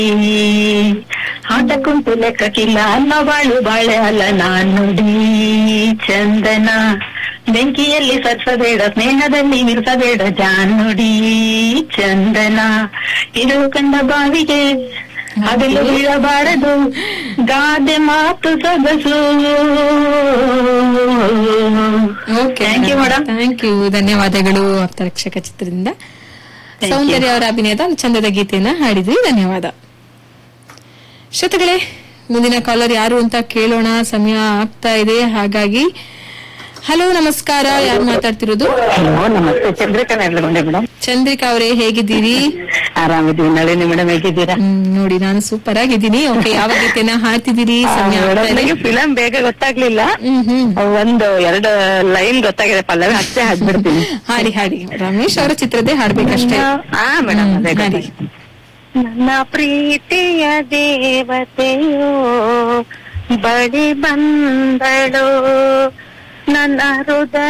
ಆಟಕ್ಕುಂಟು ಲೆಕ್ಕಕ್ಕಿಲ್ಲ ಅನ್ನ ಬಾಳು ಬಾಳೆ ಅಲ್ಲ ನಾನುಡಿ ಚಂದನ ಬೆಂಕಿಯಲ್ಲಿ ಸರ್ಸಬೇಡ ಸ್ನೇಹದಲ್ಲಿ ಮಿರ್ಸಬೇಡ ಜಾನುಡಿ ಚಂದನ ಇದು ಕಂಡ ಬಾವಿಗೆ ಅದೆಲ್ಲ ಬೀಳಬಾರದು ಗಾದೆ ಮಾತು ಸೊಗಸು okay thank you madam thank you ಧನ್ಯವಾದಗಳು ಆಪ್ತರಕ್ಷಕ ಚಿತ್ರದಿಂದ you. ಸೌಂದರ್ಯ ಅವರ ಅಭಿನಯದ ಚಂದದ ಗೀತೆಯನ್ನ ಹಾಡಿದ್ವಿ ಧನ್ಯವಾದ ಶ್ರೋತಗಳೇ ಮುಂದಿನ ಕಾಲರ್ ಯಾರು ಅಂತ ಕೇಳೋಣ ಸಮಯ ಆಗ್ತಾ ಇದೆ ಹಾಗಾಗಿ ಹಲೋ ನಮಸ್ಕಾರ ಯಾರು ಮಾತಾಡ್ತಿರೋದು ಹಲೋ ನಮಸ್ತೆ ಚಂದ್ರಿಕಾ ನೆರಳುಗೊಂಡೆ ಮೇಡಮ್ ಚಂದ್ರಿಕಾ ಅವರೇ ಹೇಗಿದ್ದೀರಿ ಆರಾಮಿದ್ದೀವಿ ನಳಿನಿ ಮೇಡಮ್ ಹೇಗಿದ್ದೀರಾ ಹ್ಮ್, ನೋಡಿ ನಾನು ಸೂಪರ್ ಆಗಿದ್ದೀನಿ ಓಕೆ ಯಾವ ಗೀತೆನ ಹಾಡ್ತಿದ್ದೀರಿ ಸಮಯ ಆಗ್ತಾ ಇದೆ ನನಗೆ ಫಿಲಂ ಬೇಗ ಗೊತ್ತಾಗ್ಲಿಲ್ಲ ಹ್ಮ್ ಹ್ಮ್ ಒಂದು ಎರಡು ಲೈನ್ ಗೊತ್ತಾಗಿದೆ ಪಲ್ಲವಿ ಅಷ್ಟೇ ಹಾಡ್ಬಿಡ್ತೀನಿ ಹಾಡಿ ಹಾಡಿ ರಮೇಶ್ ಅವರ ಚಿತ್ರದೇ ಹಾಡ್ಬೇಕಷ್ಟೇ ಹಾ ಮೇಡಮ್ ಹ್ಮ್, ಅದೇ ಹಾಡಿ. ನನ್ನ ಪ್ರೀತಿಯ ದೇವತೆಯೋ ಬಳಿ ಬಂದಳು ನನ್ನ ಹೃದಯ